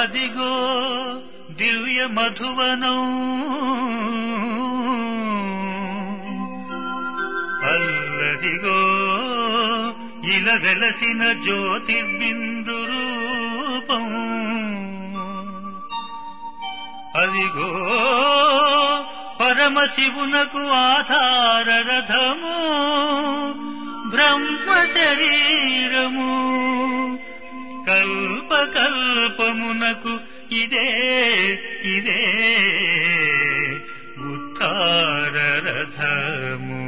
అదిగో దివ్య మధువనం అల్లదిగో ఇల వెలసిన జ్యోతిర్బిందు రూపం అదిగో పరమశివునకు ఆధార రథము బ్రహ్మ శరీరము కల్పకల్పమునకు ఇదే ఇదే ఉత్తార రథము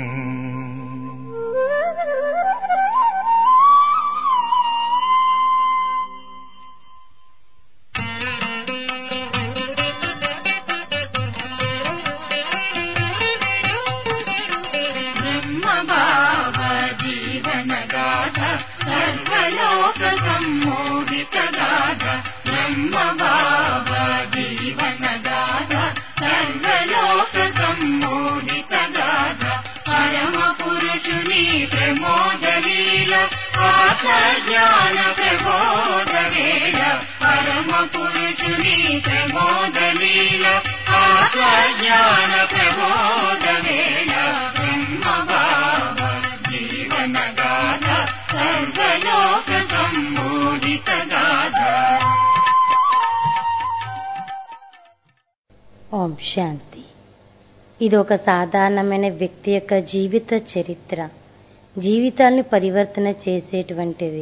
బ్రహ్మభావ జీవన గాథ సర్వలోక సమ్మోహిత గాథ బ్రహ్మభావ జీవన గాథ సర్వలోక సమ్మోహిత గాథ పరమ పురుషుని ప్రమోదలీల ఆత్మజ్ఞాన ప్రబోధ వేళ పరమ పురుషుని ప్రమోదలీల ఆత్మజ్ఞాన ప్రబోధ వేళ బ్రహ్మభావ జీవన గాథ సర్వలోక సమ్మోహిత గాథ ఓం శాంతి ఇది ఒక సాధారణమైన వ్యక్తి యొక్క జీవిత చరిత్ర జీవితాన్ని పరివర్తన చేసేటువంటిది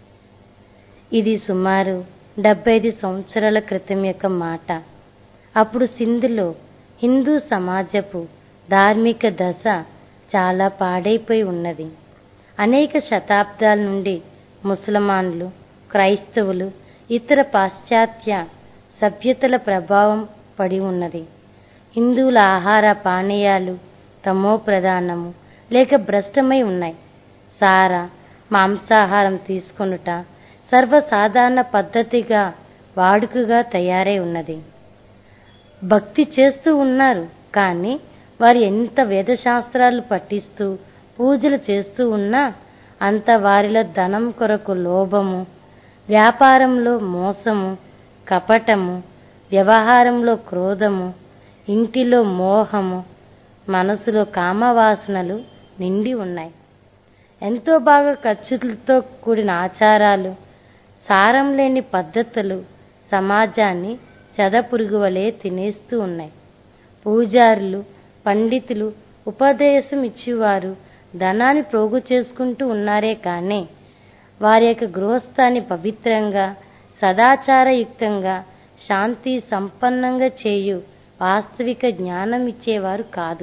ఇది సుమారు డెబ్బై ఐదు సంవత్సరాల క్రితం యొక్క మాట అప్పుడు సింధులో హిందూ సమాజపు ధార్మిక దశ చాలా పాడైపోయి ఉన్నది అనేక శతాబ్దాల నుండి ముసల్మాన్లు క్రైస్తవులు ఇతర పాశ్చాత్య సభ్యతల ప్రభావం పడి ఉన్నది హిందువుల ఆహార పానీయాలు తమో ప్రధానము లేక భ్రష్టమై ఉన్నాయి సార మాంసాహారం తీసుకొనుట సర్వసాధారణ పద్ధతిగా వాడుకగా తయారై ఉన్నది భక్తి చేస్తూ ఉన్నారు కానీ వారు ఎంత వేదశాస్త్రాలు పఠిస్తూ పూజలు చేస్తూ ఉన్నా అంత వారిలో ధనం కొరకు లోభము వ్యాపారంలో మోసము కపటము వ్యవహారంలో క్రోధము ఇంటిలో మోహము మనసులో కామవాసనలు నిండి ఉన్నాయి ఎంతో బాగా ఖర్చులతో కూడిన ఆచారాలు సారం లేని పద్ధతులు సమాజాన్ని చెదపురుగు వలె తినేస్తూ ఉన్నాయి పూజారులు పండితులు ఉపదేశం ఇచ్చేవారు ధనాన్ని ప్రోగు చేసుకుంటూ ఉన్నారే కానీ వారి యొక్క గృహస్థాన్ని పవిత్రంగా సదాచారయుక్తంగా శాంతి సంపన్నంగా చేయు వాస్తవిక జ్ఞానం ఇచ్చేవారు కాదు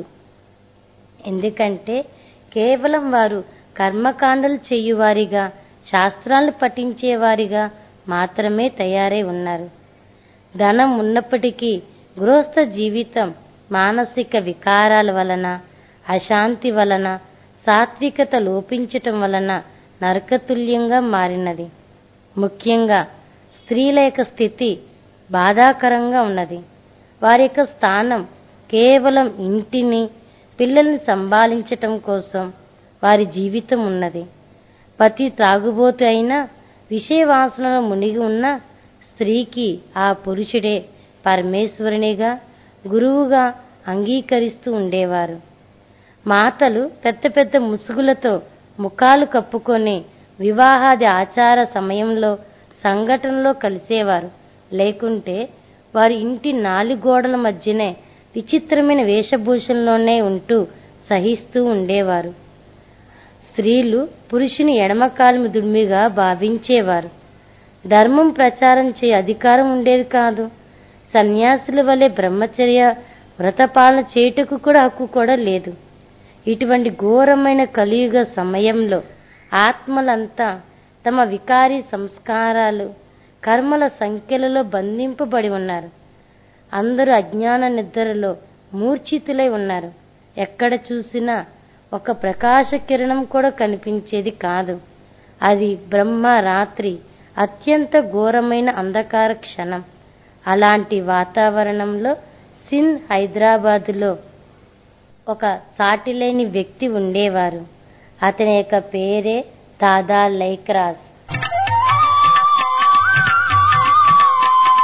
ఎందుకంటే కేవలం వారు కర్మకాండలు చేయువారిగా శాస్త్రాలను పఠించేవారిగా మాత్రమే తయారై ఉన్నారు ధనం ఉన్నప్పటికీ గృహస్థ జీవితం మానసిక వికారాల వలన అశాంతి వలన సాత్వికత లోపించటం వలన నరకతుల్యంగా మారినది ముఖ్యంగా స్త్రీల యొక్క స్థితి బాధాకరంగా ఉన్నది వారి యొక్క స్థానం కేవలం ఇంటిని పిల్లల్ని సంభాళించటం కోసం వారి జీవితం ఉన్నది పతి త్రాగుబోతు అయినా విషయ వాసనలో మునిగి ఉన్న స్త్రీకి ఆ పురుషుడే పరమేశ్వరునిగా గురువుగా అంగీకరిస్తూ ఉండేవారు మాతలు పెద్ద పెద్ద ముసుగులతో ముఖాలు కప్పుకొని వివాహాది ఆచార సమయంలో సంఘటనలో కలిసేవారు లేకుంటే వారి ఇంటి నాలుగు గోడల మధ్యనే విచిత్రమైన వేషభూషణలోనే ఉంటూ సహిస్తూ ఉండేవారు స్త్రీలు పురుషుని ఎడమకాలు దుమ్మిగా భావించేవారు ధర్మం ప్రచారం చే అధికారం ఉండేది కాదు సన్యాసుల వలె బ్రహ్మచర్య వ్రతపాలన చేయుటకు కూడా హక్కు కూడా లేదు ఇటువంటి ఘోరమైన కలియుగ సమయంలో ఆత్మలంతా తమ వికారి సంస్కారాలు కర్మల సంఖ్యలలో బంధింపబడి ఉన్నారు అందరూ అజ్ఞాన నిద్రలో మూర్ఛితులై ఉన్నారు ఎక్కడ చూసినా ఒక ప్రకాశ కిరణం కూడా కనిపించేది కాదు అది బ్రహ్మ రాత్రి అత్యంత ఘోరమైన అంధకార క్షణం అలాంటి వాతావరణంలో సింధ్ హైదరాబాదులో ఒక సాటిలేని వ్యక్తి ఉండేవారు అతని యొక్క పేరే దాదా లైక్రాజ్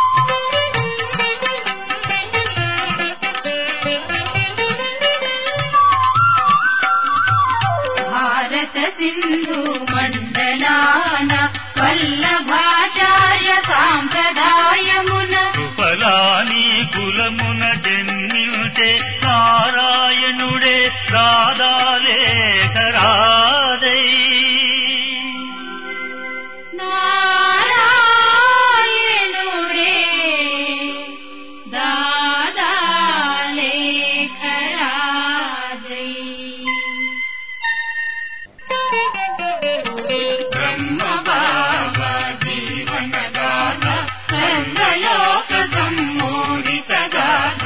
నారాయణుడే రాధాలేఖరాదై నారాయణుడే దాదాలేఖరాజై బ్రహ్మబాబ జీవనగాథ సర్వలోక సమ్మోహిత గాథ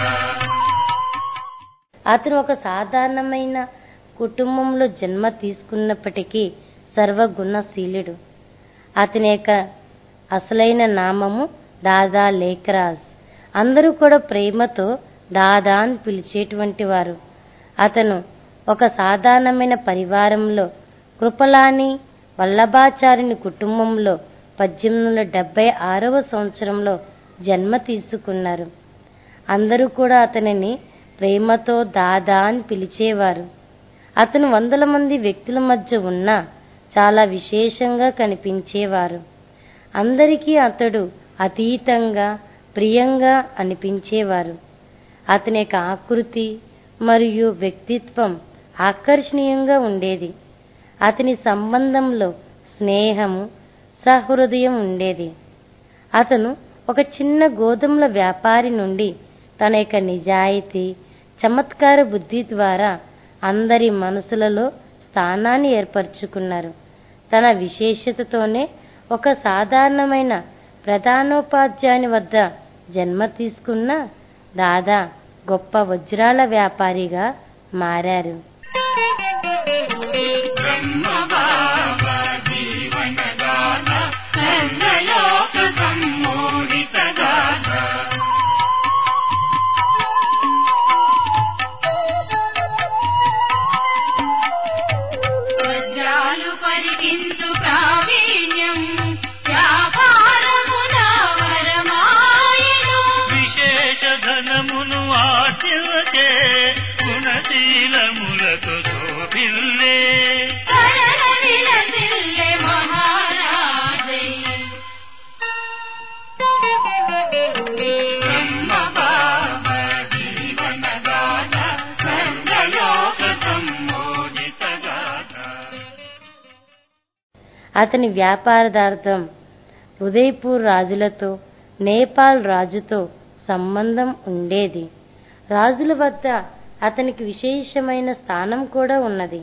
అతను ఒక సాధారణమైన కుటుంబంలో జన్మ తీసుకున్నప్పటికీ సర్వగుణశీలుడు అతని యొక్క అసలైన నామము దాదా లేఖరాజ్ అందరూ కూడా ప్రేమతో దాదా అని పిలిచేటువంటి వారు అతను ఒక సాధారణమైన పరివారంలో కృపలాని వల్లభాచార్యుని కుటుంబంలో పద్దెనిమిది వందల డెబ్బై ఆరవ సంవత్సరంలో జన్మ తీసుకున్నారు అందరూ కూడా అతనిని ప్రేమతో దాదా అని పిలిచేవారు అతను వందల మంది వ్యక్తుల మధ్య ఉన్న చాలా విశేషంగా కనిపించేవారు అందరికీ అతడు అతీతంగా ప్రియంగా అనిపించేవారు అతని యొక్క ఆకృతి మరియు వ్యక్తిత్వం ఆకర్షణీయంగా ఉండేది అతని సంబంధంలో స్నేహము సహృదయం ఉండేది అతను ఒక చిన్న గోధుమల వ్యాపారి నుండి తన యొక్క నిజాయితీ చమత్కార బుద్ధి ద్వారా అందరి మనసులలో స్థానాన్ని ఏర్పరచుకున్నారు తన విశేషతతోనే ఒక సాధారణమైన ప్రధానోపాధ్యాయుని వద్ద జన్మ తీసుకున్న దాదా గొప్ప వజ్రాల వ్యాపారిగా మారారు బ్రహ్మబాబ జీవనగాథ సర్వలోక సమ్మోహిత గాథ వజ్రాలు పరిగించు ప్రావీణ్యం వ్యాపారమున వరమాయను విశేష ధనమును ఆర్జించే గుణశీలములతో శోభిల్లే కరణ విలసిల్లె మహారాజై బ్రహ్మబాబ జీవనగాథ సర్వలోక సమ్మోహిత గాథ అతని వ్యాపారదార్థం ఉదయపూర్ రాజులతో నేపాల్ రాజుతో సంబంధం ఉండేది రాజుల వద్ద అతనికి విశేషమైన స్థానం కూడా ఉన్నది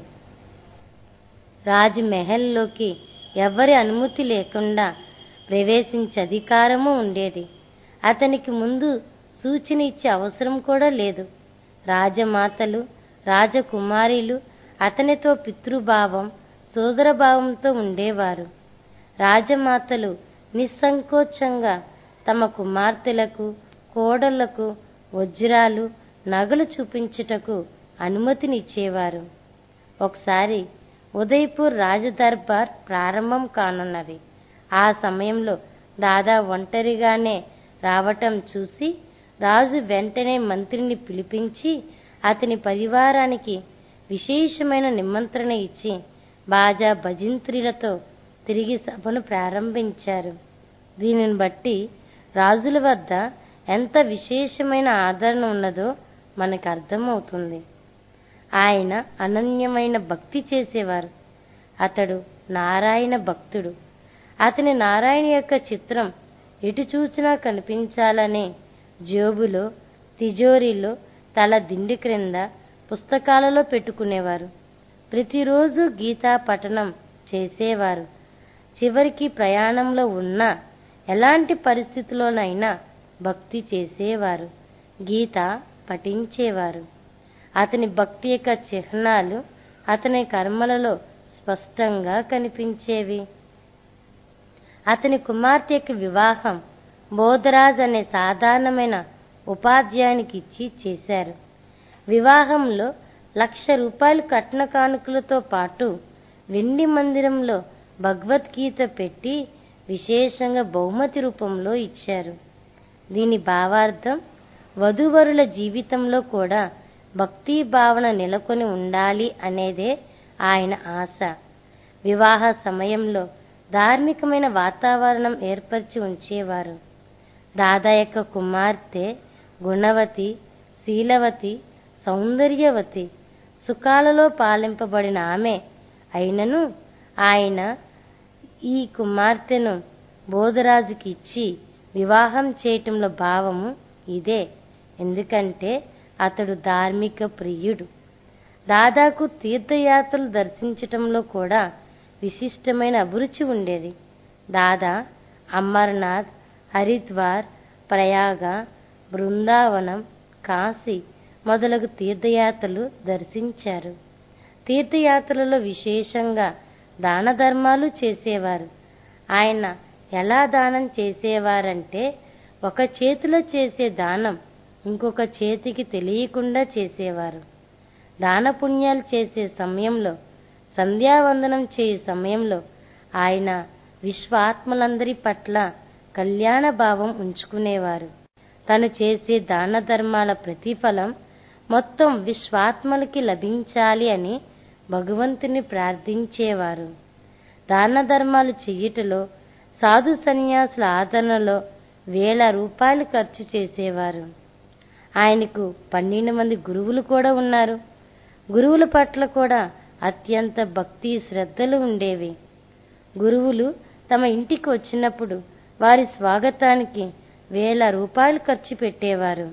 రాజు మెహల్లోకి ఎవ్వరి అనుమతి లేకుండా ప్రవేశించే అధికారము ఉండేది అతనికి ముందు సూచన ఇచ్చే అవసరం కూడా లేదు రాజమాతలు రాజకుమారీలు అతనితో పితృభావం సోదరభావంతో ఉండేవారు రాజమాతలు నిస్సంకోచంగా తమ కుమార్తెలకు కోడళ్లకు వజ్రాలు నగలు చూపించుటకు అనుమతినిచ్చేవారు ఒకసారి ఉదయ్పూర్ రాజదర్బార్ ప్రారంభం కానున్నది ఆ సమయంలో దాదా ఒంటరిగానే రావటం చూసి రాజు వెంటనే మంత్రిని పిలిపించి అతని పరివారానికి విశేషమైన నిమంత్రణ ఇచ్చి బాజా భజింత్రిలతో తిరిగి సభను ప్రారంభించారు దీనిని బట్టి రాజుల వద్ద ఎంత విశేషమైన ఆదరణ ఉన్నదో మనకు అర్థమవుతుంది ఆయన అనన్యమైన భక్తి చేసేవారు అతడు నారాయణ భక్తుడు అతని నారాయణ యొక్క చిత్రం ఎటు చూచినా కనిపించాలనే జేబులో తిజోరీలో తల దిండి క్రింద పుస్తకాలలో పెట్టుకునేవారు ప్రతిరోజు గీతా పఠనం చేసేవారు చివరికి ప్రయాణంలో ఉన్న ఎలాంటి పరిస్థితిలోనైనా భక్తి చేసేవారు గీత పఠించేవారు అతని భక్తి యొక్క చిహ్నాలు అతని కర్మలలో స్పష్టంగా కనిపించేవి అతని కుమార్తె యొక్క వివాహం బోధరాజ్ అనే సాధారణమైన ఉపాధ్యాయునికి ఇచ్చి చేశారు వివాహంలో లక్ష రూపాయలు కట్న కానుకలతో పాటు వెండి మందిరంలో భగవద్గీత పెట్టి విశేషంగా బహుమతి రూపంలో ఇచ్చారు దీని భావార్థం వధూవరుల జీవితంలో కూడా భక్తి భావన నెలకొని ఉండాలి అనేదే ఆయన ఆశ వివాహ సమయంలో ధార్మికమైన వాతావరణం ఏర్పరిచి ఉంచేవారు దాదా యొక్క కుమార్తె గుణవతి శీలవతి సౌందర్యవతి సుఖాలలో పాలింపబడిన ఆమె అయినను ఆయన ఈ కుమార్తెను బోధరాజుకి ఇచ్చి వివాహం చేయటంలో భావము ఇదే ఎందుకంటే అతడు ధార్మిక ప్రియుడు దాదాకు తీర్థయాత్రలు దర్శించటంలో కూడా విశిష్టమైన అభిరుచి ఉండేది దాదా అమర్నాథ్ హరిద్వార్ ప్రయాగ బృందావనం కాశీ మొదలగు తీర్థయాత్రలు దర్శించారు తీర్థయాత్రలలో విశేషంగా దాన ధర్మాలు చేసేవారు ఆయన ఎలా దానం చేసేవారంటే ఒక చేతిలో చేసే దానం ఇంకొక చేతికి తెలియకుండా చేసేవారు దాన పుణ్యాలు చేసే సమయంలో సంధ్యావందనం చేయు సమయంలో ఆయన విశ్వాత్మలందరి పట్ల కళ్యాణ భావం ఉంచుకునేవారు తను చేసే దాన ధర్మాల ప్రతిఫలం మొత్తం విశ్వాత్మలకి లభించాలి అని భగవంతుని ప్రార్థించేవారు దాన ధర్మాలు చెయ్యుటలో సాధు సన్యాసుల ఆదరణలో వేల రూపాయలు ఖర్చు చేసేవారు ఆయనకు పన్నెండు మంది గురువులు కూడా ఉన్నారు గురువుల పట్ల కూడా అత్యంత భక్తి శ్రద్ధలు ఉండేవి గురువులు తమ ఇంటికి వచ్చినప్పుడు వారి స్వాగతానికి వేల రూపాయలు ఖర్చు పెట్టేవారు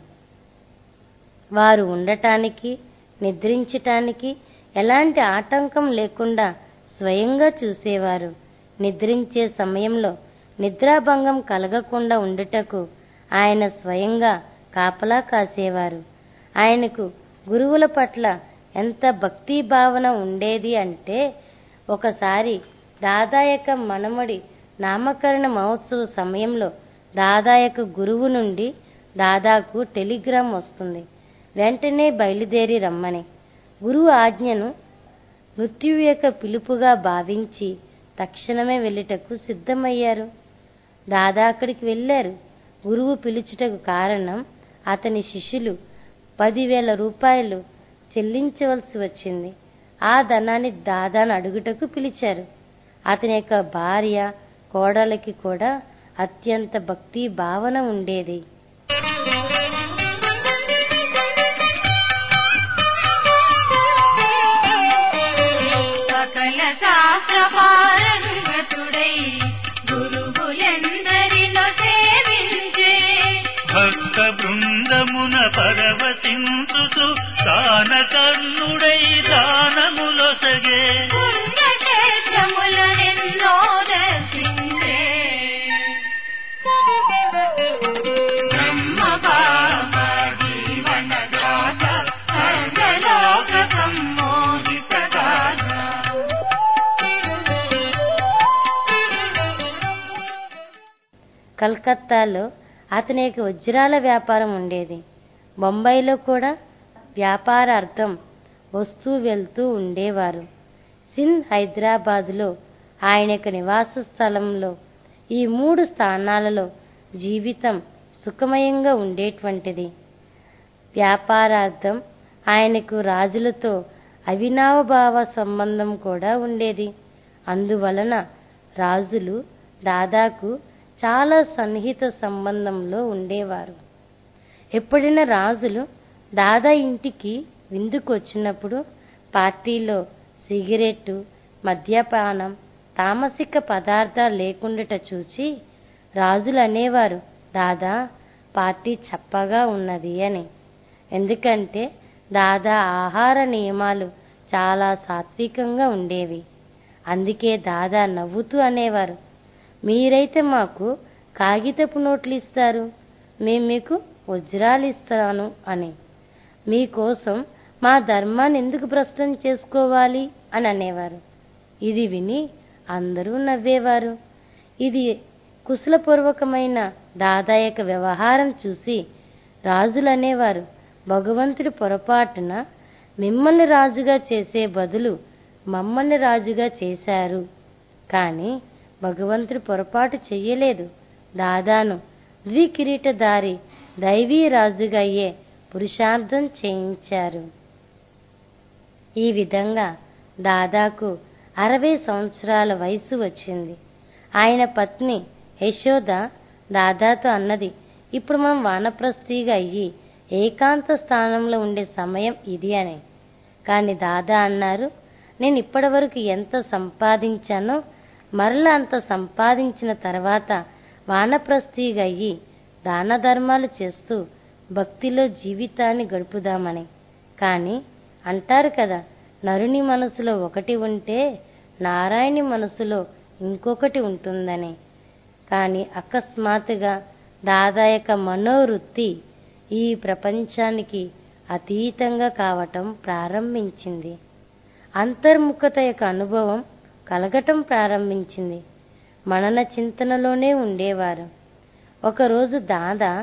వారు ఉండటానికి నిద్రించటానికి ఎలాంటి ఆటంకం లేకుండా స్వయంగా చూసేవారు నిద్రించే సమయంలో నిద్రాభంగం కలగకుండా ఉండుటకు ఆయన స్వయంగా కాపలా కాసేవారు ఆయనకు గురువుల పట్ల ఎంత భక్తి భావన ఉండేది అంటే ఒకసారి దాదా యొక్క మనమడి నామకరణ మహోత్సవ సమయంలో దాదా యొక్క గురువు నుండి దాదాకు టెలిగ్రామ్ వస్తుంది వెంటనే బయలుదేరి రమ్మని గురువు ఆజ్ఞను మృత్యువు యొక్క పిలుపుగా భావించి తక్షణమే వెళ్ళుటకు సిద్ధమయ్యారు దాదా అక్కడికి వెళ్ళారు గురువు పిలుచుటకు కారణం అతని శిష్యులు పదివేల రూపాయలు చెల్లించవలసి వచ్చింది ఆ ధనాన్ని దాదాను అడుగుటకు పిలిచారు అతని యొక్క భార్య కోడలకి కూడా అత్యంత భక్తి భావన ఉండేది సకల శాస్త్ర పారంగతుడై గురువులెందరిలో సేవించే భక్త బృందమున పరవశించుతూ దాన కర్ణుడై దానములొసగే పుణ్యక్షేత్రములనెన్నో దర్శించే బ్రహ్మ బాబా జీవన గాథ సర్వలోక సమ్మోహిత గాథ కలకత్తాలో అతని యొక్క వజ్రాల వ్యాపారం ఉండేది బొంబాయిలో కూడా వ్యాపారార్థం వస్తూ వెళ్తూ ఉండేవారు సింధ్ హైదరాబాదులో ఆయన యొక్క నివాస స్థలంలో ఈ మూడు స్థానాలలో జీవితం సుఖమయంగా ఉండేటువంటిది వ్యాపారార్థం ఆయనకు రాజులతో అవినావభావ సంబంధం కూడా ఉండేది అందువలన రాజులు దాదాకు చాలా సన్నిహిత సంబంధంలో ఉండేవారు ఎప్పుడైనా రాజులు దాదా ఇంటికి విందుకు వచ్చినప్పుడు పార్టీలో సిగరెట్టు మద్యపానం తామసిక పదార్థాలు లేకుండాట చూచి రాజులు అనేవారు దాదా పార్టీ చప్పగా ఉన్నది అని ఎందుకంటే దాదా ఆహార నియమాలు చాలా సాత్వికంగా ఉండేవి అందుకే దాదా నవ్వుతూ అనేవారు మీరైతే మాకు కాగితపు నోట్లు ఇస్తారు మేము మీకు వజ్రాలు ఇస్తాను అని మీకోసం మా ధర్మాన్ని ఎందుకు భ్రష్టం చేసుకోవాలి అని అనేవారు ఇది విని అందరూ నవ్వేవారు ఇది కుశలపూర్వకమైన దాదాయక వ్యవహారం చూసి రాజులు అనేవారు భగవంతుడి పొరపాటున మిమ్మల్ని రాజుగా చేసే బదులు మమ్మల్ని రాజుగా చేశారు కానీ భగవంతుడు పొరపాటు చెయ్యలేదు దాదాను ద్వికిరీటధారి దైవీ రాజుగా అయ్యే పురుషార్థం చేయించారు ఈ విధంగా దాదాకు అరవై సంవత్సరాల వయసు వచ్చింది ఆయన పత్ని యశోద దాదాతో అన్నది ఇప్పుడు మనం వానప్రస్థిగా అయ్యి ఏకాంత స్థానంలో ఉండే సమయం ఇది అని కానీ దాదా అన్నారు నేను ఇప్పటివరకు ఎంత సంపాదించానో మరలా అంత సంపాదించిన తర్వాత వానప్రస్థిగా అయ్యి దాన ధర్మాలు చేస్తూ భక్తిలో జీవితాన్ని గడుపుదామని కానీ అంటారు కదా నరుని మనసులో ఒకటి ఉంటే నారాయణి మనసులో ఇంకొకటి ఉంటుందని కానీ అకస్మాత్తుగా దాదా యొక్క మనోవృత్తి ఈ ప్రపంచానికి అతీతంగా కావటం ప్రారంభించింది అంతర్ముఖత యొక్క అనుభవం కలగటం ప్రారంభించింది మనన చింతనలోనే ఉండేవారు ఒకరోజు దాదా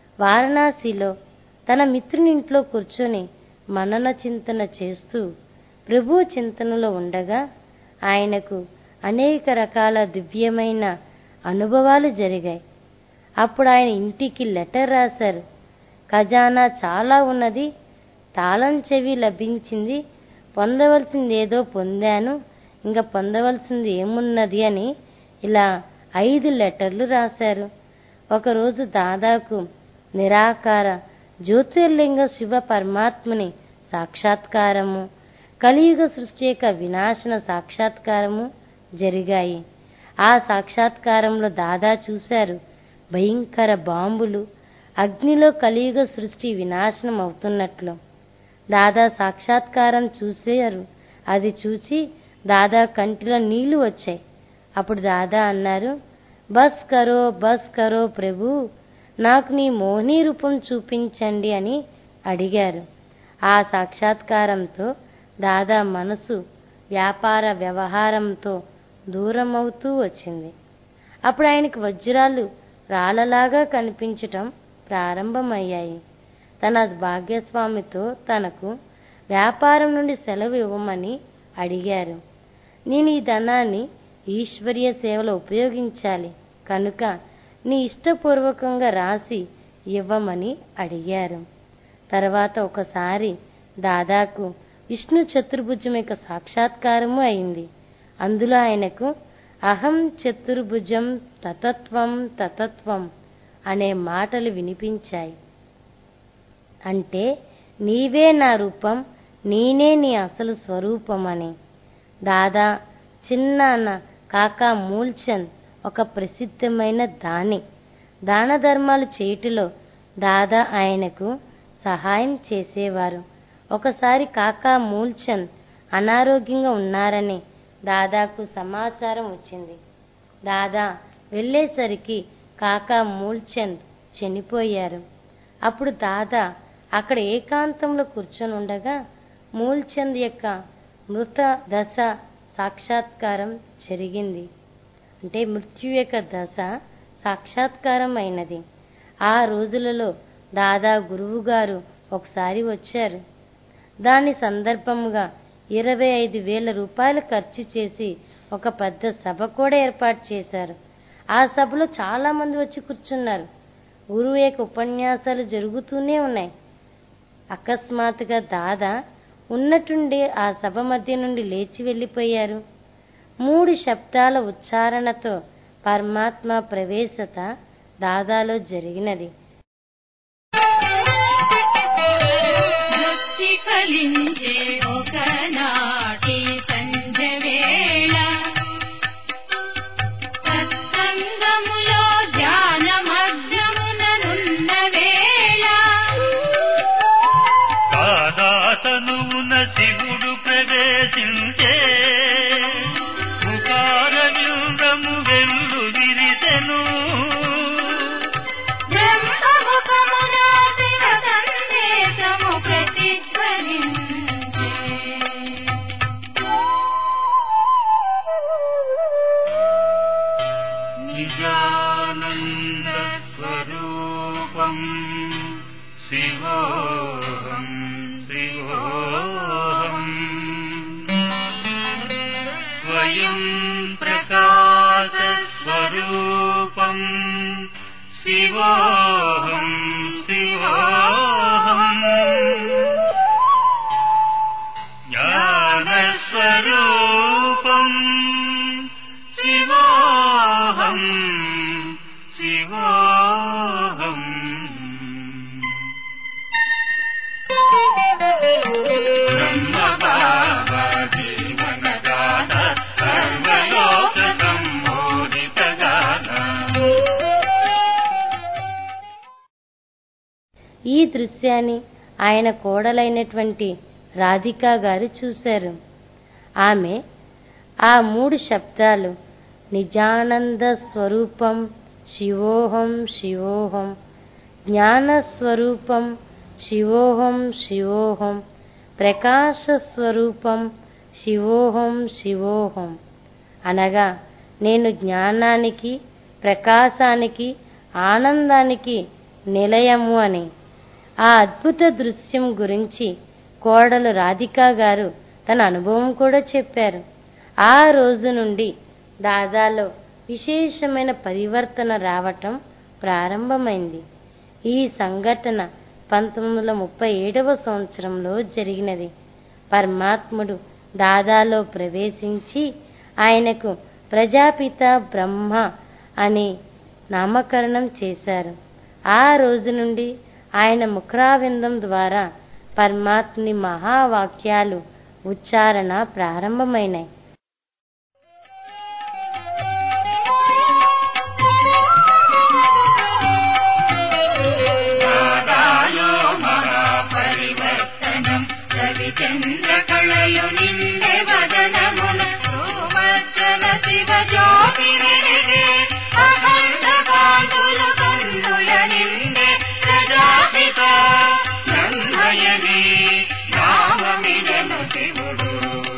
వారణాసిలో తన మిత్రుని ఇంట్లో కూర్చొని మనన చింతన చేస్తూ ప్రభు చింతనలో ఉండగా ఆయనకు అనేక రకాల దివ్యమైన అనుభవాలు జరిగాయి అప్పుడు ఆయన ఇంటికి లెటర్ రాశారు ఖజానా చాలా ఉన్నది తాళం చెవి లభించింది పొందవలసింది ఏదో పొందాను ఇంకా పొందవలసింది ఏమున్నది అని ఇలా ఐదు లెటర్లు రాశారు ఒకరోజు దాదాకు నిరాకార జ్యోతిర్లింగ శివ పరమాత్మని సాక్షాత్కారము కలియుగ సృష్టి యొక్క వినాశన సాక్షాత్కారము జరిగాయి ఆ సాక్షాత్కారంలో దాదా చూశారు భయంకర బాంబులు అగ్నిలో కలియుగ సృష్టి వినాశనం అవుతున్నట్లు దాదా సాక్షాత్కారం చూశారు అది చూసి దాదా కంటిలో నీళ్లు వచ్చాయి అప్పుడు దాదా అన్నారు బస్ కరో బస్ కరో ప్రభు నాకు నీ మోహిని రూపం చూపించండి అని అడిగారు ఆ సాక్షాత్కారంతో దాదా మనసు వ్యాపార వ్యవహారంతో దూరమవుతూ వచ్చింది అప్పుడు ఆయనకు వజ్రాలు రాళ్ళలాగా కనిపించటం ప్రారంభమయ్యాయి తన భాగ్యస్వామితో తనకు వ్యాపారం నుండి సెలవు ఇవ్వమని అడిగారు నేను ఈ ధనాన్ని ఈశ్వరీయ సేవలో ఉపయోగించాలి కనుక నీ ఇష్టపూర్వకంగా రాసి ఇవ్వమని అడిగారు తర్వాత ఒకసారి దాదాకు విష్ణు చతుర్భుజం యొక్క సాక్షాత్కారము అయింది అందులో ఆయనకు అహం చతుర్భుజం తతత్వం తతత్వం అనే మాటలు వినిపించాయి అంటే నీవే నా రూపం నేనే నీ అసలు స్వరూపమని దాదా చిన్నాన్న కాకా మూల్చంద్ ఒక ప్రసిద్ధమైన దాని దాన ధర్మాలు చేయుటలో దాదా ఆయనకు సహాయం చేసేవారు ఒకసారి కాకా మూల్చంద్ అనారోగ్యంగా ఉన్నారని దాదాకు సమాచారం వచ్చింది దాదా వెళ్ళేసరికి కాకా మూల్చంద్ చనిపోయారు అప్పుడు దాదా అక్కడ ఏకాంతంలో కూర్చొని ఉండగా మూల్చంద్ యొక్క మృత దశ సాక్షాత్కారం జరిగింది అంటే మృత్యు యొక్క దశ సాక్షాత్కారం అయినది ఆ రోజులలో దాదా గురువు గారు ఒకసారి వచ్చారు దాని సందర్భముగా ఇరవై ఐదు వేల రూపాయలు ఖర్చు చేసి ఒక పెద్ద సభ కూడా ఏర్పాటు చేశారు ఆ సభలో చాలా మంది వచ్చి కూర్చున్నారు గురువు యొక్క ఉపన్యాసాలు జరుగుతూనే ఉన్నాయి అకస్మాత్తుగా దాదా ఉన్నట్టుండి ఆ సభ మధ్య నుండి లేచి వెళ్ళిపోయారు మూడు శబ్దాల ఉచ్చారణతో పరమాత్మ ప్రవేశత దాదాలో జరిగినది భక్తి ఫలించే ఒకనాటి సంధ్య వేళ సత్సంగములో ధ్యానమగ్నముననున్న వేళ దాదాతనువున శివుడు ప్రవేశించే ముఖార విందము వెల్లు విరిసెను బ్రహ్మముఖమున శివ సందేశము ప్రతిధ్వనించే నిజానంద స్వరూపం శివోహం శివోహం స్వయం ప్రకాశ స్వరూపం శివోహం శివోహం జ్ఞానస్వరూపం శివోహం శివోహం దృశ్యాన్ని ఆయన కోడలైనటువంటి రాధికా గారు చూశారు ఆమె ఆ మూడు శబ్దాలు నిజానంద స్వరూపం శివోహం శివోహం జ్ఞాన స్వరూపం శివోహం శివోహం ప్రకాశ స్వరూపం శివోహం శివోహం అనగా నేను జ్ఞానానికి ప్రకాశానికి ఆనందానికి నిలయము అని ఆ అద్భుత దృశ్యం గురించి కోడలు రాధికా గారు తన అనుభవం కూడా చెప్పారు ఆ రోజు నుండి దాదాలో విశేషమైన పరివర్తన రావటం ప్రారంభమైంది ఈ సంఘటన పంతొమ్మిది వందల ముప్పై ఏడవ సంవత్సరంలో జరిగినది పరమాత్ముడు దాదాలో ప్రవేశించి ఆయనకు ప్రజాపిత బ్రహ్మ అని నామకరణం చేశారు ఆ రోజు నుండి ఆయన ముఖరావిందం ద్వారా పరమాత్ముని మహావాక్యాలు ఉచ్చారణ ప్రారంభమైనాయి దాదాలో మహాపరివర్తనం రవిచంద్రకళయు నిండే వదనమున రూపజ్జల శివ జ్యోతి వెలిగే అఖండ కాంతులు కందుల నిండే ప్రజాపిత బ్రహ్మయని నామమిడను శివుడు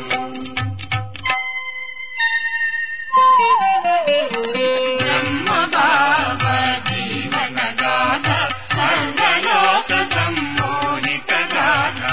బ్రహ్మ బాబ జీవన గాథ సర్వలోక సమ్మోహిత గాథ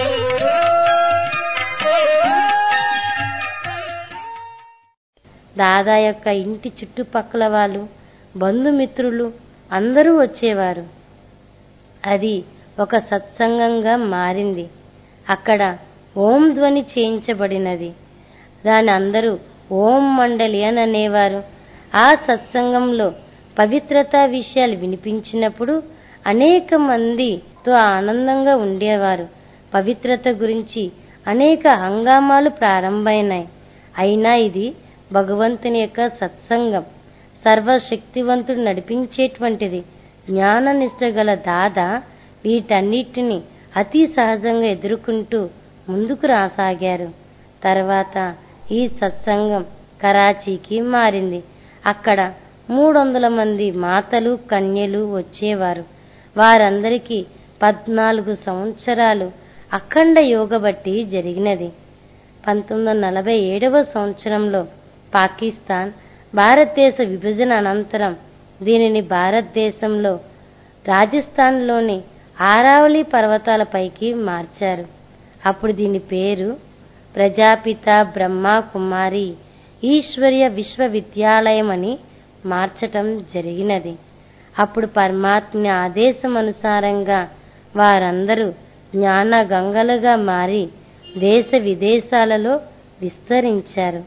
దాదా యొక్క ఇంటి చుట్టుపక్కల వాళ్ళు బంధుమిత్రులు అందరూ వచ్చేవారు అది ఒక సత్సంగంగా మారింది అక్కడ ఓం ధ్వని చేయించబడినది దాని అందరూ ఓం మండలి అని అనేవారు ఆ సత్సంగంలో పవిత్రతా విషయాలు వినిపించినప్పుడు అనేక మందితో ఆనందంగా ఉండేవారు పవిత్రత గురించి అనేక హంగామాలు ప్రారంభమైనాయి అయినా ఇది భగవంతుని యొక్క సత్సంగం సర్వశక్తివంతుడు నడిపించేటువంటిది జ్ఞాననిష్ట గల దాద వీటన్నిటిని అతి సహజంగా ఎదుర్కొంటూ ముందుకు రాసాగారు తర్వాత ఈ సత్సంగం కరాచీకి మారింది అక్కడ మూడు వందల మంది మాతలు కన్యలు వచ్చేవారు వారందరికీ పద్నాలుగు సంవత్సరాలు అఖండ యోగ బట్టి జరిగినది పంతొమ్మిది వందల నలభై ఏడవ సంవత్సరంలో పాకిస్తాన్ భారతదేశ విభజన అనంతరం దీనిని భారతదేశంలో రాజస్థాన్లోని ఆరావళి పర్వతాలపైకి మార్చారు అప్పుడు దీని పేరు ప్రజాపిత బ్రహ్మ కుమారి ఈశ్వర్య విశ్వవిద్యాలయం అని మార్చటం జరిగినది అప్పుడు పరమాత్మని ఆదేశం అనుసారంగా వారందరూ జ్ఞాన గంగలుగా మారి దేశ విదేశాలలో విస్తరించారు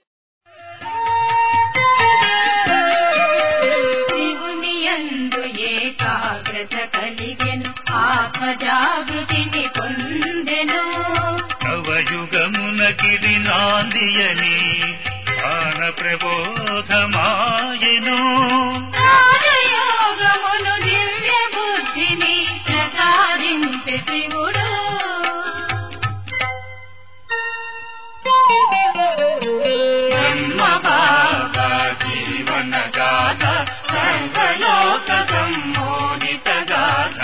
శివుని యందు ఏకాగ్రత కలిగెను ఆత్మ జాగృతిని పొందెను నవయుగమున గిరి నాందియని ప్రాణ ప్రబోధమాయను రాజయోగమును దివ్య బుద్ధిని ప్రసాదించే శివుడు బ్రహ్మ బాబా జీవన గాథ సర్వలోక సమ్మోహిత గాథ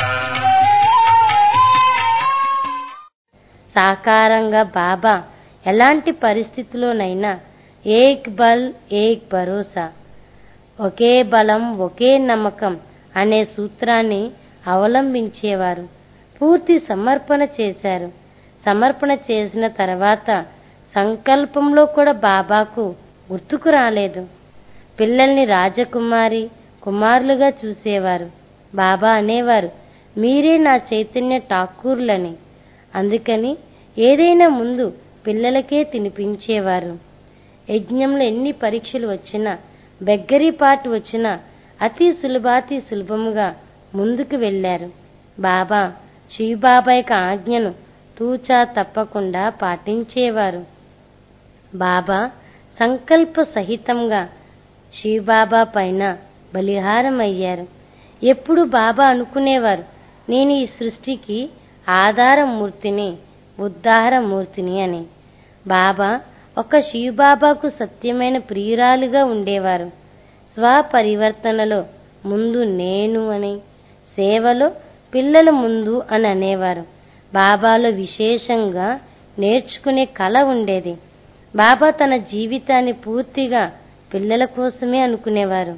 సాకారంగా బాబా ఎలాంటి పరిస్థితిలోనైనా ఏక్ బల్ ఏక్ భరోసా ఒకే బలం ఒకే నమ్మకం అనే సూత్రాన్ని అవలంబించేవారు పూర్తి సమర్పణ చేశారు సమర్పణ చేసిన తర్వాత సంకల్పంలో కూడా బాబాకు గుర్తుకు రాలేదు పిల్లల్ని రాజకుమారి కుమారులుగా చూసేవారు బాబా అనేవారు మీరే నా చైతన్య ఠాకూర్లని అందుకని ఏదైనా ముందు పిల్లలకే తినిపించేవారు యజ్ఞంలో ఎన్ని పరీక్షలు వచ్చినా బెగ్గరిపాటు వచ్చినా అతి సులభాతి సులభముగా ముందుకు వెళ్ళారు బాబా శివబాబా యొక్క ఆజ్ఞను తూచా తప్పకుండా పాటించేవారు బాబా సంకల్ప సహితంగా శివబాబా పైన బలిహారం అయ్యారు ఎప్పుడు బాబా అనుకునేవారు నేను ఈ సృష్టికి ఆధారమూర్తిని ఉద్ధారమూర్తిని అని బాబా ఒక శివబాబాకు సత్యమైన ప్రియురాలుగా ఉండేవారు స్వపరివర్తనలో ముందు నేను అని సేవలో పిల్లల ముందు అని అనేవారు బాబాలో విశేషంగా నేర్చుకునే కళ ఉండేది బాబా తన జీవితాన్ని పూర్తిగా పిల్లల కోసమే అనుకునేవారు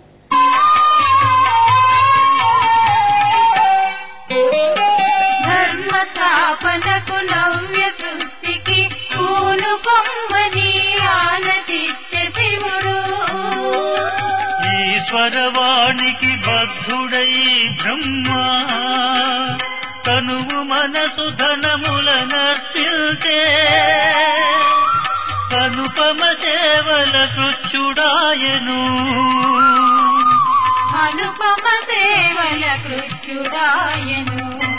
ధర్మ స్థాపనకు నవ్య సృష్టికి పూనుకొమ్మని ఆనతిచ్చే శివుడు ఈశ్వరవాణికి బద్ధుడై బ్రహ్మ తనువు మనసు ధనములనర్పిల్తే అనుపమ సేవల కృచ్చుడాయను అనుపమ సేవల కృత్యుడాయను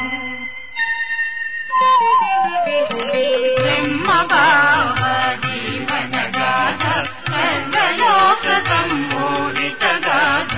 బ్రహ్మ బాబా జీవన గాథ సర్వలోక సంమోహిత గాథ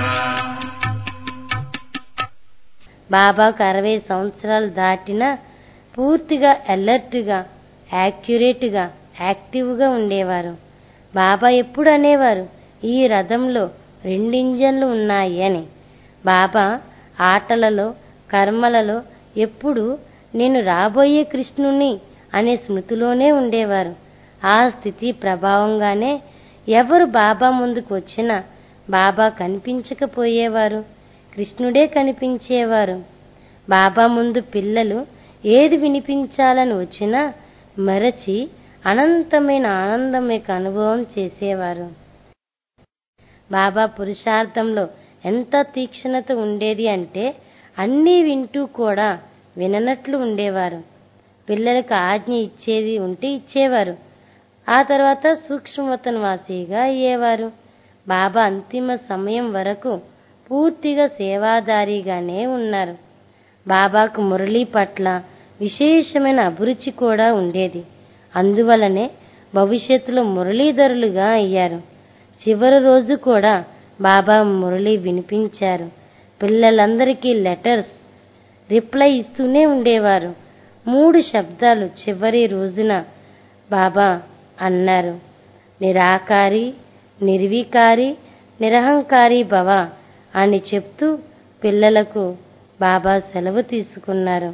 బాబాకు అరవై సంవత్సరాలు దాటినా పూర్తిగా అలర్ట్గా యాక్యురేట్గా యాక్టివ్గా ఉండేవారు బాబా ఎప్పుడు అనేవారు ఈ రథంలో రెండింజన్లు ఉన్నాయి అని బాబా ఆటలలో కర్మలలో ఎప్పుడు నేను రాబోయే కృష్ణుని అనే స్మృతిలోనే ఉండేవారు ఆ స్థితి ప్రభావంగానే ఎవరు బాబా ముందుకు వచ్చినా బాబా కనిపించకపోయేవారు కృష్ణుడే కనిపించేవారు బాబా ముందు పిల్లలు ఏది వినిపించాలని వచ్చినా మరచి అనంతమైన ఆనందం యొక్క అనుభవం చేసేవారు బాబా పురుషార్థంలో ఎంత తీక్షణత ఉండేది అంటే అన్నీ వింటూ కూడా విననట్లు ఉండేవారు పిల్లలకు ఆజ్ఞ ఇచ్చేది ఉంటే ఇచ్చేవారు ఆ తర్వాత సూక్ష్మవతనవాసిగా అయ్యేవారు బాబా అంతిమ సమయం వరకు పూర్తిగా సేవాదారిగానే ఉన్నారు బాబాకు మురళీ పట్ల విశేషమైన అభిరుచి కూడా ఉండేది అందువలనే భవిష్యత్తులో మురళీధరులుగా అయ్యారు చివరి రోజు కూడా బాబా మురళి వినిపించారు పిల్లలందరికీ లెటర్స్ రిప్లై ఇస్తూనే ఉండేవారు మూడు శబ్దాలు చివరి రోజున బాబా అన్నారు నిరాకారి నిర్వికారి నిరహంకారి భవ అని చెప్తూ పిల్లలకు బాబా సెలవు తీసుకున్నారు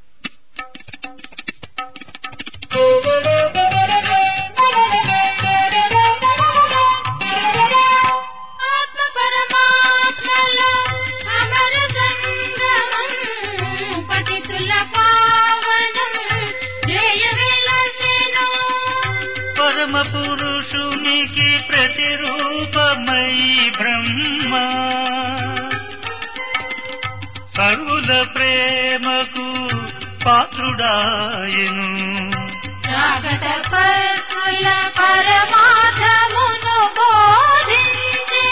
ఆత్మ పరమాత్మలో అమర సంగమం పతితుల పావనం జయ విలసెను పరమ పురుషునికి ప్రతిరూపమై బ్రహ్మ సర్వుల ప్రేమకు పాత్రుడాయను జాగత పత్రుల పరమార్థమును బోధించే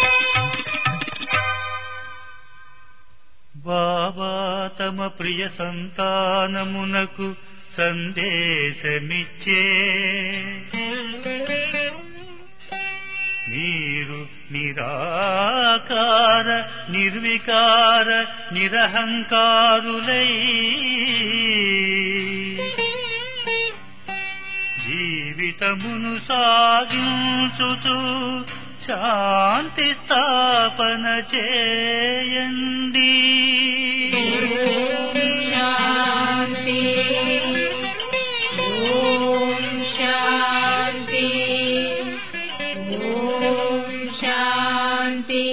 బాబా తమ ప్రియ సంతానమునకు సందేశమిచ్చే మీరు నిరాకార నిర్వికార నిరహంకారులై జీవితమును సాగించుతూ శాంతి స్థాపన చేయండి శాంతి ఓం శాంతి ఓం శాంతి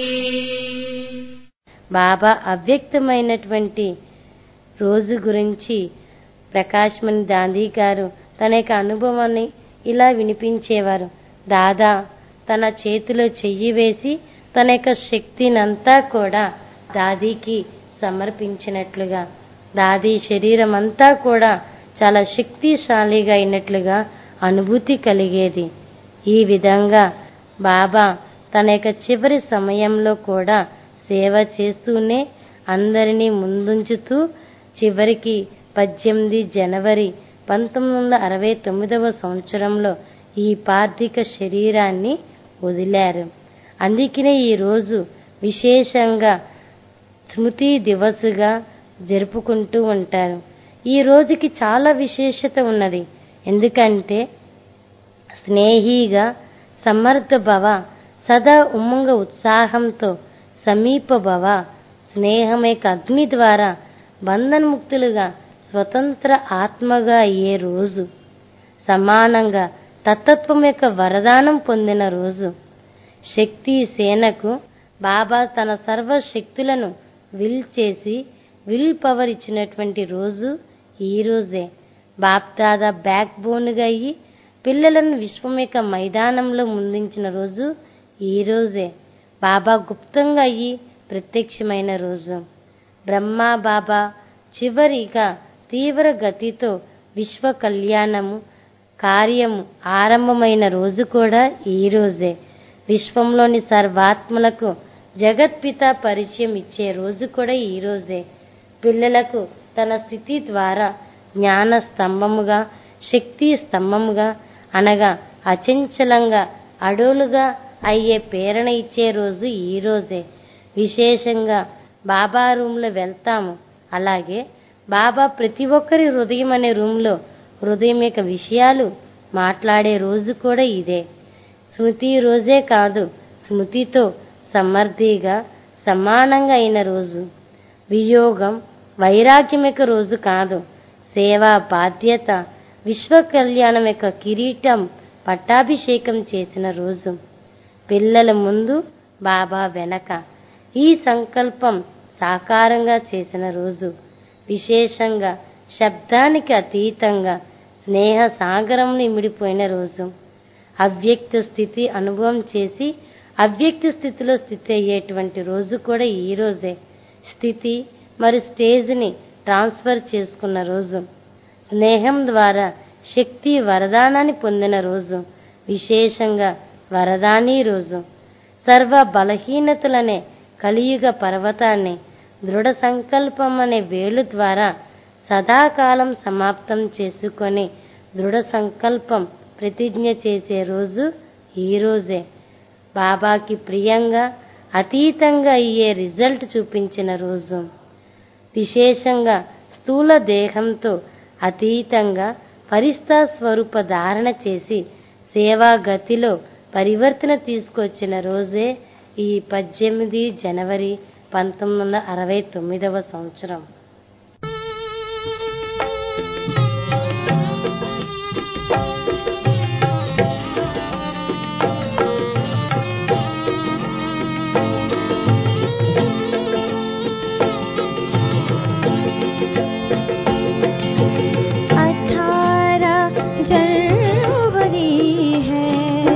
బాబా అవ్యక్తమైనటువంటి రోజు గురించి ప్రకాశ్మణి గాంధీ గారు తన యొక్క అనుభవాన్ని ఇలా వినిపించేవారు దాదా తన చేతిలో చెయ్యి వేసి తన యొక్క శక్తినంతా కూడా దాదీకి సమర్పించినట్లుగా దాదీ శరీరం అంతా కూడా చాలా శక్తిశాలిగా అయినట్లుగా అనుభూతి కలిగేది ఈ విధంగా బాబా తన యొక్క చివరి సమయంలో కూడా సేవ చేస్తూనే అందరినీ ముందుంచుతూ చివరికి పద్దెనిమిది జనవరి పంతొమ్మిది వందల అరవై తొమ్మిదవ సంవత్సరంలో ఈ పార్థిక శరీరాన్ని వదిలారు అందుకనే ఈ రోజు విశేషంగా స్మృతి దివసుగా జరుపుకుంటూ ఉంటారు ఈ రోజుకి చాలా విశేషత ఉన్నది ఎందుకంటే స్నేహిగా సమర్థ భవ సదా ఉమ్మంగ ఉత్సాహంతో సమీప భవ స్నేహం యొక్క అగ్ని ద్వారా బంధన్ముక్తులుగా స్వతంత్ర ఆత్మగా అయ్యే రోజు సమానంగా తత్తత్వం యొక్క వరదానం పొందిన రోజు శక్తి సేనకు బాబా తన సర్వ శక్తులను విల్ చేసి విల్ పవర్ ఇచ్చినటువంటి రోజు ఈ రోజే బాప్దాదా బ్యాక్ బోన్గా అయ్యి పిల్లలను విశ్వం యొక్క మైదానంలో ముందుంచిన రోజు ఈ రోజే బాబా గుప్తంగా అయ్యి ప్రత్యక్షమైన రోజు బ్రహ్మ బాబా చివరిగా తీవ్ర గతితో విశ్వ కళ్యాణము కార్యము ఆరంభమైన రోజు కూడా ఈ రోజే విశ్వంలోని సర్వాత్మలకు జగత్పిత పరిచయం ఇచ్చే రోజు కూడా ఈ రోజే పిల్లలకు తన స్థితి ద్వారా జ్ఞాన స్తంభముగా శక్తి స్తంభముగా అనగా అచంచలంగా అడవులుగా అయ్యే ప్రేరణ ఇచ్చే రోజు ఈ రోజే విశేషంగా బాబా రూమ్లో వెళ్తాము అలాగే బాబా ప్రతి ఒక్కరి హృదయం అనే రూమ్లో హృదయం యొక్క విషయాలు మాట్లాడే రోజు కూడా ఇదే స్మృతి రోజే కాదు స్మృతితో సమర్థిగా సమానంగా అయిన రోజు వియోగం వైరాగ్యం యొక్క రోజు కాదు సేవా బాధ్యత విశ్వ కళ్యాణం యొక్క కిరీటం పట్టాభిషేకం చేసిన రోజు పిల్లల ముందు బాబా వెనక ఈ సంకల్పం సాకారంగా చేసిన రోజు విశేషంగా శబ్దానికి అతీతంగా స్నేహ సాగరంలో ఇమిడిపోయిన రోజు అవ్యక్త స్థితి అనుభవం చేసి అవ్యక్త స్థితిలో స్థితి అయ్యేటువంటి రోజు కూడా ఈ రోజే స్థితి మరి స్టేజ్ని ట్రాన్స్ఫర్ చేసుకున్న రోజు స్నేహం ద్వారా శక్తి వరదానాన్ని పొందిన రోజు విశేషంగా వరదాని రోజు సర్వ బలహీనతలనే కలియుగ పర్వతాన్ని దృఢ సంకల్పం అనే వేలు ద్వారా సదాకాలం సమాప్తం చేసుకొని దృఢ సంకల్పం ప్రతిజ్ఞ చేసే రోజు ఈ రోజే బాబాకి ప్రియంగా అతీతంగా అయ్యే రిజల్ట్ చూపించిన రోజు విశేషంగా స్థూల దేహంతో అతీతంగా పరిస్థా స్వరూప ధారణ చేసి సేవా గతిలో పరివర్తన తీసుకొచ్చిన రోజే ఈ పద్దెనిమిది జనవరి పంతొమ్మిది వందల అరవై తొమ్మిదవ సంవత్సరం अठारह जनवरी है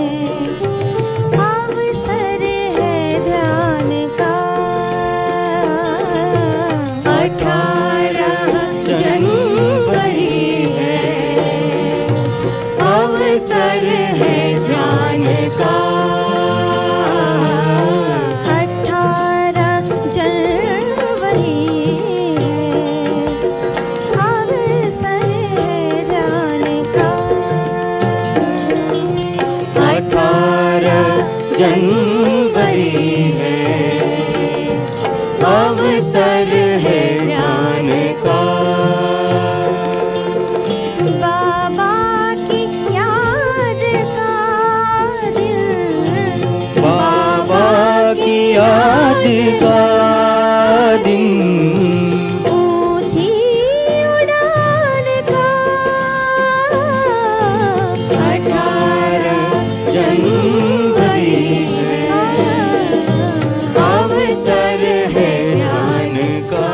अवसर है ध्यान का अठारह जनवरी है अवसर है ध्यान का अठारह जनवरी है अवसर है ध्यान का अठारह जनवरी है अवसर है ज्ञान का बाबा की याद का दिन बाबा की याद का दिन ऊंची उड़ान का अठारह जनवरी है अवसर है ज्ञान का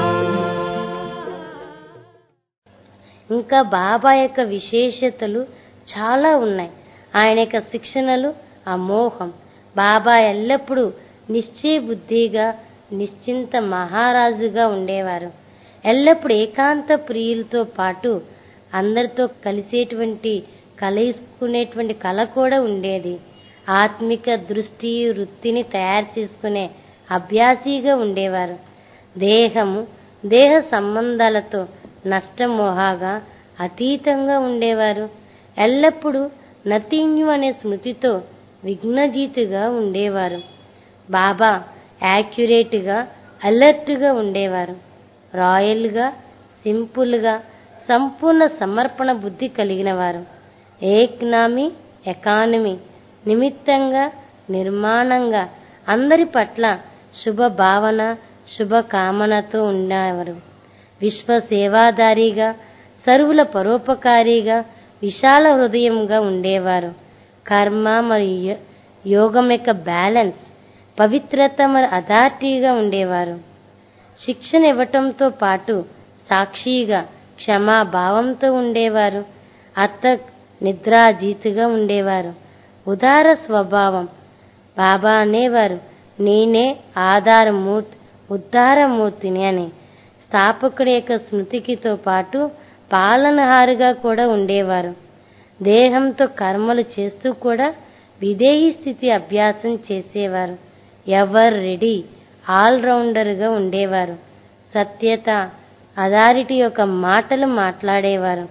ఇంకా బాబా యొక్క విశేషతలు చాలా ఉన్నాయి ఆయన యొక్క శిక్షణలు అమోఘం బాబా ఎల్లప్పుడూ నిశ్చయ బుద్ధిగా నిశ్చింత మహారాజుగా ఉండేవారు ఎల్లప్పుడూ ఏకాంత ప్రియులతో పాటు అందరితో కలిసేటువంటి కలుసుకునేటువంటి కళ కూడా ఉండేది ఆత్మిక దృష్టి వృత్తిని తయారు చేసుకునే అభ్యాసిగా ఉండేవారు దేహము దేహ సంబంధాలతో నష్టమోహాగా అతీతంగా ఉండేవారు ఎల్లప్పుడూ నథింగ్ అనే స్మృతితో విఘ్నజీతుగా ఉండేవారు బాబా యాక్యురేట్గా అలర్ట్గా ఉండేవారు రాయల్గా సింపుల్గా సంపూర్ణ సమర్పణ బుద్ధి కలిగిన వారు ఏక్నామీ ఎకానమీ నిమిత్తంగా నిర్మాణంగా అందరి పట్ల శుభ భావన శుభ కామనతో ఉండేవారు విశ్వ సేవాదారిగా సరువుల పరోపకారిగా విశాల హృదయంగా ఉండేవారు కర్మ మరియు యో- యోగం యొక్క బ్యాలెన్స్ పవిత్రత మరి అథారిటీగా ఉండేవారు శిక్షణ ఇవ్వటంతో పాటు సాక్షిగా క్షమాభావంతో ఉండేవారు అత్త నిద్రాజీతుగా ఉండేవారు ఉదార స్వభావం బాబా అనేవారు నేనే ఆధారమూర్తి ఉద్ధారమూర్తిని అని స్థాపకుడి యొక్క స్మృతికితో పాటు పాలనహారుగా కూడా ఉండేవారు దేహంతో కర్మలు చేస్తూ కూడా విదేహీ స్థితి అభ్యాసం చేసేవారు ఎవర్ రెడీ ఆల్రౌండర్గా ఉండేవారు సత్యత అథారిటీ యొక్క మాటలు మాట్లాడేవారు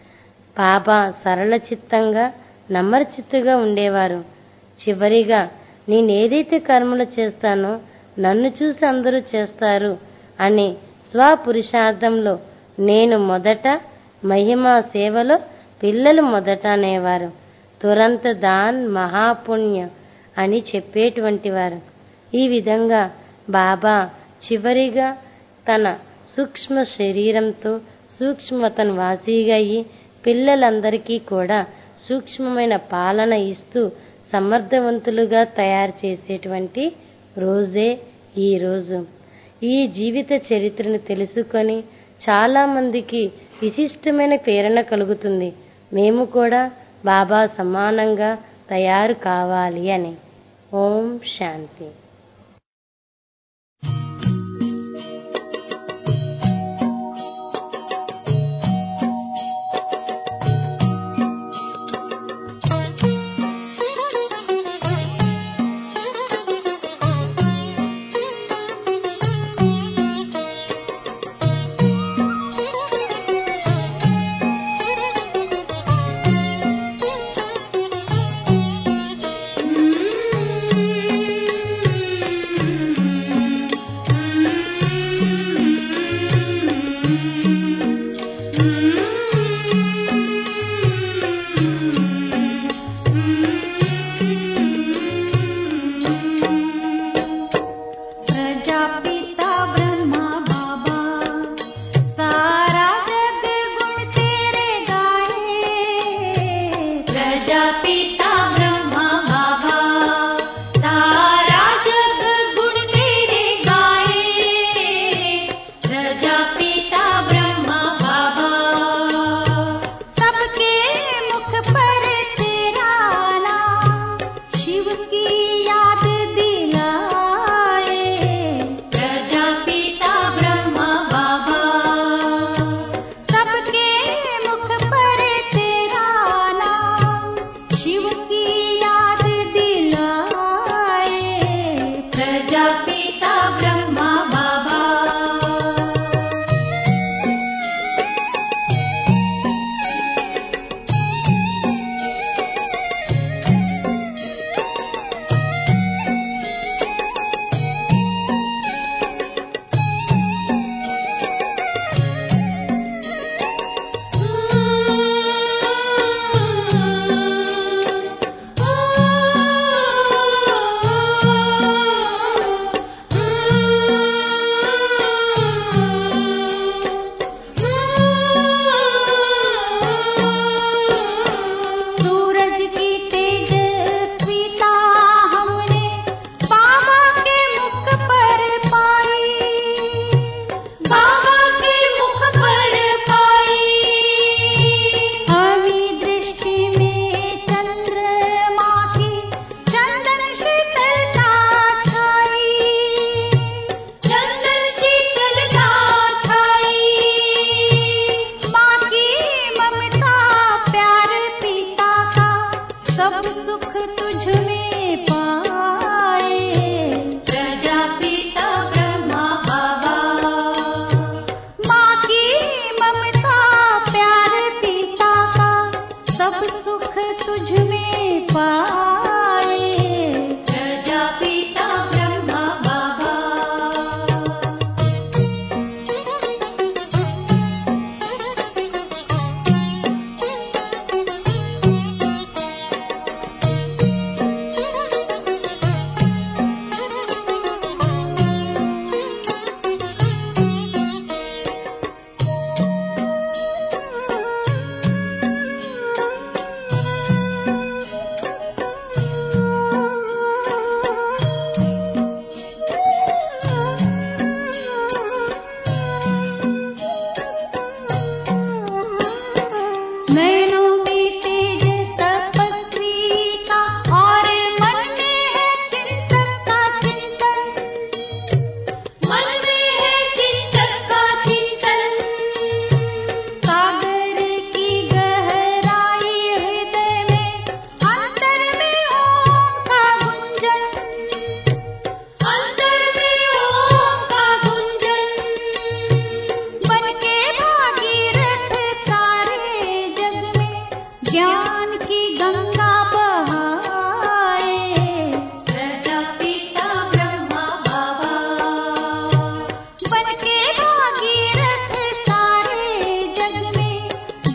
బాబా సరళ చిత్తంగా నమ్మరచిత్తుగా ఉండేవారు చివరిగా నేనేదైతే కర్మలు చేస్తానో నన్ను చూసి అందరూ చేస్తారు అని స్వపురుషార్థంలో నేను మొదట మహిమా సేవలో పిల్లలు మొదట అనేవారు తురంత దాన్ మహాపుణ్య అని చెప్పేటువంటి వారు ఈ విధంగా బాబా చివరిగా తన సూక్ష్మ శరీరంతో సూక్ష్మతను వాసీగా అయ్యి పిల్లలందరికీ కూడా సూక్ష్మమైన పాలన ఇస్తూ సమర్థవంతులుగా తయారు చేసేటువంటి రోజే ఈ రోజు ఈ జీవిత చరిత్రను తెలుసుకొని చాలా మందికి విశిష్టమైన ప్రేరణ కలుగుతుంది మేము కూడా బాబా సమానంగా తయారు కావాలి అని ఓం శాంతి Mm-hmm.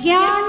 ज्ञान